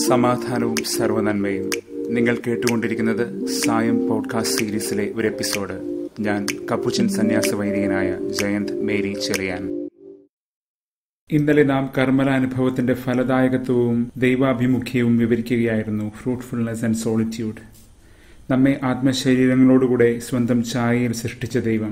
സമാധാനവും സർവനന്മയും നിങ്ങൾ കേട്ടുകൊണ്ടിരിക്കുന്നത് സായം പോഡ്കാസ്റ്റ് സീരീസിലെ ഒരു എപ്പിസോഡ് ഞാൻ കപ്പുച്ചൻ സന്യാസ വൈദികനായ ജയന്ത് മേരി ചെറിയാൻ ഇന്നലെ നാം കർമ്മലാനുഭവത്തിന്റെ ഫലദായകത്വവും ദൈവാഭിമുഖ്യവും വിവരിക്കുകയായിരുന്നു ഫ്രൂട്ട്ഫുൾനെസ് ആൻഡ് സോളിറ്റ്യൂഡ് നമ്മെ ആത്മശരീരങ്ങളോടുകൂടെ സ്വന്തം ഛായയിൽ സൃഷ്ടിച്ച ദൈവം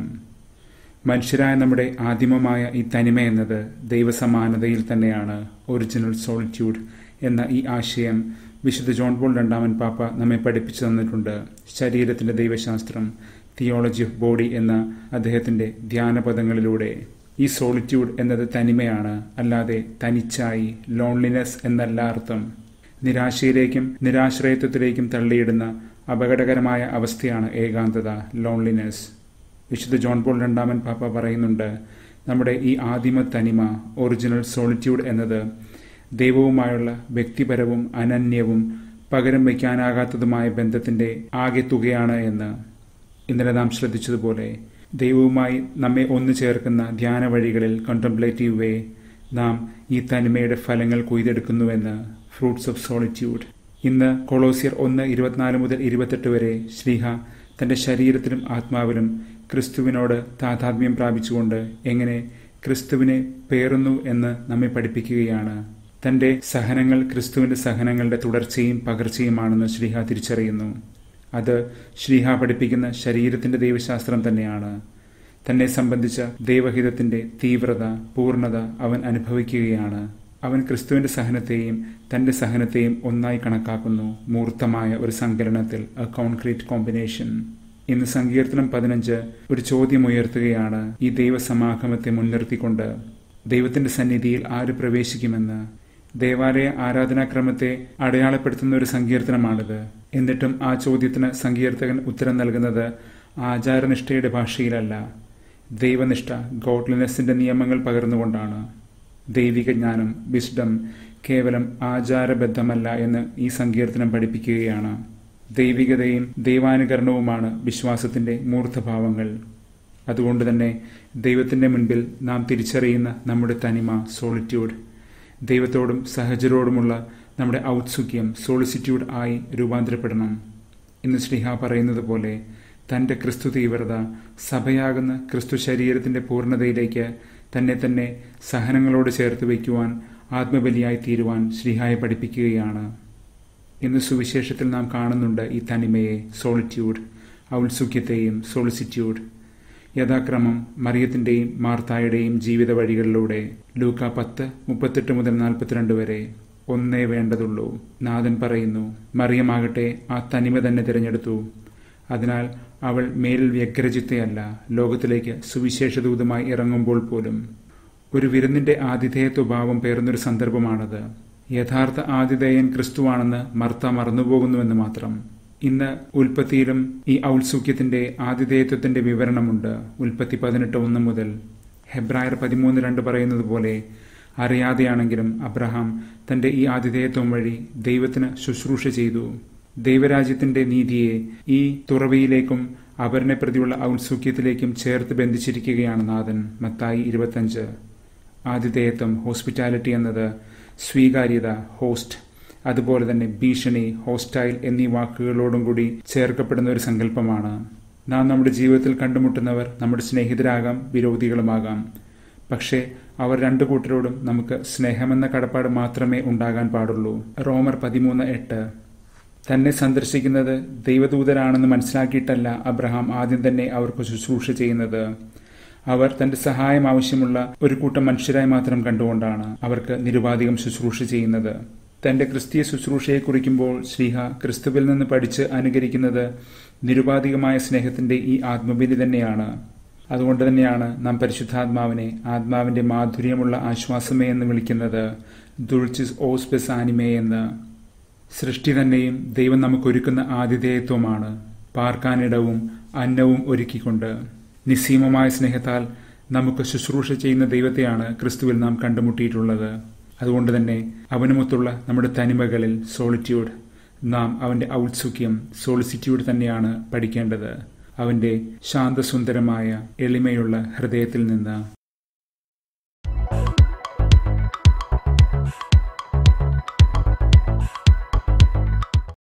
മനുഷ്യരായ നമ്മുടെ ആദിമമായ ഈ തനിമ എന്നത് ദൈവസമാനതയിൽ തന്നെയാണ് ഒറിജിനൽ സോളിറ്റ്യൂഡ് എന്ന ഈ ആശയം വിശുദ്ധ ജോൺ പോൾ രണ്ടാമൻ പാപ്പ നമ്മെ പഠിപ്പിച്ചു തന്നിട്ടുണ്ട് ശരീരത്തിന്റെ ദൈവശാസ്ത്രം തിയോളജി ഓഫ് ബോഡി എന്ന അദ്ദേഹത്തിന്റെ ധ്യാനപദങ്ങളിലൂടെ ഈ സോളിറ്റ്യൂഡ് എന്നത് തനിമയാണ് അല്ലാതെ തനിച്ചായി ലോൺലിനെസ് എന്നല്ല അർത്ഥം നിരാശയിലേക്കും നിരാശ്രയത്വത്തിലേക്കും തള്ളിയിടുന്ന അപകടകരമായ അവസ്ഥയാണ് ഏകാന്തത ലോൺലിനെസ് വിശുദ്ധ ജോൺ പോൾ രണ്ടാമൻ പാപ്പ പറയുന്നുണ്ട് നമ്മുടെ ഈ ആദിമ തനിമ ഒറിജിനൽ സോളിറ്റ്യൂഡ് എന്നത് ദൈവവുമായുള്ള വ്യക്തിപരവും അനന്യവും പകരം വയ്ക്കാനാകാത്തതുമായ ബന്ധത്തിന്റെ ആകെ തുകയാണ് എന്ന് ഇന്നലെ നാം ശ്രദ്ധിച്ചതുപോലെ ദൈവവുമായി നമ്മെ ഒന്നു ചേർക്കുന്ന ധ്യാന വഴികളിൽ കണ്ടംപ്ലേറ്റീവ് വേ നാം ഈ തനിമയുടെ ഫലങ്ങൾ കൊയ്തെടുക്കുന്നുവെന്ന് ഫ്രൂട്ട്സ് ഓഫ് സോളിറ്റ്യൂഡ് ഇന്ന് കൊളോസിയർ ഒന്ന് ഇരുപത്തിനാല് മുതൽ ഇരുപത്തെട്ട് വരെ ശ്രീഹ തന്റെ ശരീരത്തിലും ആത്മാവിലും ക്രിസ്തുവിനോട് താതാത്മ്യം പ്രാപിച്ചുകൊണ്ട് എങ്ങനെ ക്രിസ്തുവിനെ പേറുന്നു എന്ന് നമ്മെ പഠിപ്പിക്കുകയാണ് തന്റെ സഹനങ്ങൾ ക്രിസ്തുവിന്റെ സഹനങ്ങളുടെ തുടർച്ചയും പകർച്ചയുമാണെന്ന് ശ്രീഹ തിരിച്ചറിയുന്നു അത് ശ്രീഹ പഠിപ്പിക്കുന്ന ശരീരത്തിന്റെ ദൈവശാസ്ത്രം തന്നെയാണ് തന്നെ സംബന്ധിച്ച ദൈവഹിതത്തിന്റെ തീവ്രത പൂർണ്ണത അവൻ അനുഭവിക്കുകയാണ് അവൻ ക്രിസ്തുവിന്റെ സഹനത്തെയും തന്റെ സഹനത്തെയും ഒന്നായി കണക്കാക്കുന്നു മൂർത്തമായ ഒരു സങ്കലനത്തിൽ എ കോൺക്രീറ്റ് കോമ്പിനേഷൻ ഇന്ന് സങ്കീർത്തനം പതിനഞ്ച് ഒരു ചോദ്യം ഉയർത്തുകയാണ് ഈ ദൈവസമാഗമത്തെ മുൻനിർത്തിക്കൊണ്ട് ദൈവത്തിന്റെ സന്നിധിയിൽ ആര് പ്രവേശിക്കുമെന്ന് ദേവാലയ ആരാധനാക്രമത്തെ അടയാളപ്പെടുത്തുന്ന ഒരു സങ്കീർത്തനമാണിത് എന്നിട്ടും ആ ചോദ്യത്തിന് സങ്കീർത്തകൻ ഉത്തരം നൽകുന്നത് ആചാരനിഷ്ഠയുടെ ഭാഷയിലല്ല ദൈവനിഷ്ഠ ഗോഡ്ലിനെസിന്റെ നിയമങ്ങൾ പകർന്നുകൊണ്ടാണ് ദൈവിക ജ്ഞാനം വിസ്ഡം കേവലം ആചാരബദ്ധമല്ല എന്ന് ഈ സങ്കീർത്തനം പഠിപ്പിക്കുകയാണ് ദൈവികതയും ദൈവാനുകരണവുമാണ് വിശ്വാസത്തിന്റെ മൂർത്തഭാവങ്ങൾ അതുകൊണ്ട് തന്നെ ദൈവത്തിന്റെ മുൻപിൽ നാം തിരിച്ചറിയുന്ന നമ്മുടെ തനിമ സോളിറ്റ്യൂഡ് ദൈവത്തോടും സഹജരോടുമുള്ള നമ്മുടെ ഔത്സുക്യം സോളിസിറ്റ്യൂഡ് ആയി രൂപാന്തരപ്പെടണം ഇന്ന് ശ്രീഹ പറയുന്നത് പോലെ തന്റെ ക്രിസ്തു തീവ്രത സഭയാകുന്ന ക്രിസ്തു ശരീരത്തിന്റെ പൂർണ്ണതയിലേക്ക് തന്നെ തന്നെ സഹനങ്ങളോട് ചേർത്ത് വയ്ക്കുവാൻ ആത്മബലിയായി തീരുവാൻ ശ്രീഹായെ പഠിപ്പിക്കുകയാണ് ഇന്ന് സുവിശേഷത്തിൽ നാം കാണുന്നുണ്ട് ഈ തനിമയെ സോളിറ്റ്യൂഡ് ഔത്സുക്യത്തെയും സോളിസിറ്റ്യൂഡ് യഥാക്രമം മറിയത്തിന്റെയും മാർത്തായുടെയും ജീവിത വഴികളിലൂടെ ലൂക്ക പത്ത് മുപ്പത്തെട്ട് മുതൽ നാൽപ്പത്തിരണ്ട് വരെ ഒന്നേ വേണ്ടതുള്ളൂ നാഥൻ പറയുന്നു മറിയമാകട്ടെ ആ തനിമ തന്നെ തിരഞ്ഞെടുത്തു അതിനാൽ അവൾ മേലിൽ വ്യഗ്രചിത്തയല്ല ലോകത്തിലേക്ക് സുവിശേഷദൂതമായി ഇറങ്ങുമ്പോൾ പോലും ഒരു വിരുന്നിന്റെ ആതിഥേയത്വഭാവം പേർന്നൊരു സന്ദർഭമാണത് യഥാർത്ഥ ആതിഥേയൻ ക്രിസ്തുവാണെന്ന് മർത്ത മറന്നുപോകുന്നുവെന്ന് മാത്രം ഇന്ന് ഉൽപ്പത്തിയിലും ഈ ഔത്സുക്യത്തിന്റെ ആതിഥേയത്വത്തിന്റെ വിവരണമുണ്ട് ഉൽപ്പത്തി പതിനെട്ട് ഒന്ന് മുതൽ ഹെബ്രായർ പതിമൂന്ന് രണ്ട് പറയുന്നത് പോലെ അറിയാതെയാണെങ്കിലും അബ്രഹാം തന്റെ ഈ ആതിഥേയത്വം വഴി ദൈവത്തിന് ശുശ്രൂഷ ചെയ്തു ദൈവരാജ്യത്തിന്റെ നീതിയെ ഈ തുറവിയിലേക്കും അവരനെ പ്രതിയുള്ള ഔത്സുക്യത്തിലേക്കും ചേർത്ത് ബന്ധിച്ചിരിക്കുകയാണ് നാഥൻ മത്തായി ഇരുപത്തഞ്ച് ആതിഥേയത്വം ഹോസ്പിറ്റാലിറ്റി എന്നത് സ്വീകാര്യത ഹോസ്റ്റ് അതുപോലെ തന്നെ ഭീഷണി ഹോസ്റ്റൈൽ എന്നീ വാക്കുകളോടും കൂടി ചേർക്കപ്പെടുന്ന ഒരു സങ്കല്പമാണ് നാം നമ്മുടെ ജീവിതത്തിൽ കണ്ടുമുട്ടുന്നവർ നമ്മുടെ സ്നേഹിതരാകാം വിരോധികളുമാകാം പക്ഷേ അവർ രണ്ടു കൂട്ടരോടും നമുക്ക് സ്നേഹമെന്ന കടപ്പാട് മാത്രമേ ഉണ്ടാകാൻ പാടുള്ളൂ റോമർ പതിമൂന്ന് എട്ട് തന്നെ സന്ദർശിക്കുന്നത് ദൈവദൂതരാണെന്ന് മനസ്സിലാക്കിയിട്ടല്ല അബ്രഹാം ആദ്യം തന്നെ അവർക്ക് ശുശ്രൂഷ ചെയ്യുന്നത് അവർ തന്റെ സഹായം ആവശ്യമുള്ള ഒരു കൂട്ടം മനുഷ്യരായി മാത്രം കണ്ടുകൊണ്ടാണ് അവർക്ക് നിരുപാധികം ശുശ്രൂഷ ചെയ്യുന്നത് തന്റെ ക്രിസ്തീയ ശുശ്രൂഷയെ കുറിക്കുമ്പോൾ ശ്രീഹ ക്രിസ്തുവിൽ നിന്ന് പഠിച്ച് അനുകരിക്കുന്നത് നിരുപാധികമായ സ്നേഹത്തിന്റെ ഈ ആത്മബലി തന്നെയാണ് അതുകൊണ്ട് തന്നെയാണ് നാം പരിശുദ്ധാത്മാവിനെ ആത്മാവിന്റെ മാധുര്യമുള്ള ആശ്വാസമേ എന്ന് വിളിക്കുന്നത് ദുൾച്ചിസ് ഓസ്പെസ് ആനിമേ എന്ന് സൃഷ്ടി തന്നെയും ദൈവം നമുക്കൊരുക്കുന്ന ആതിഥേയത്വമാണ് പാർക്കാനിടവും അന്നവും ഒരുക്കിക്കൊണ്ട് നിസ്സീമമായ സ്നേഹത്താൽ നമുക്ക് ശുശ്രൂഷ ചെയ്യുന്ന ദൈവത്തെയാണ് ക്രിസ്തുവിൽ നാം കണ്ടുമുട്ടിയിട്ടുള്ളത് അതുകൊണ്ട് തന്നെ അവനുമൊത്തുള്ള നമ്മുടെ തനിമകളിൽ സോളിറ്റ്യൂഡ് നാം അവന്റെ ഔത്സുക്യം സോളിസിറ്റ്യൂഡ് തന്നെയാണ് പഠിക്കേണ്ടത് അവന്റെ ശാന്തസുന്ദരമായ എളിമയുള്ള ഹൃദയത്തിൽ നിന്ന്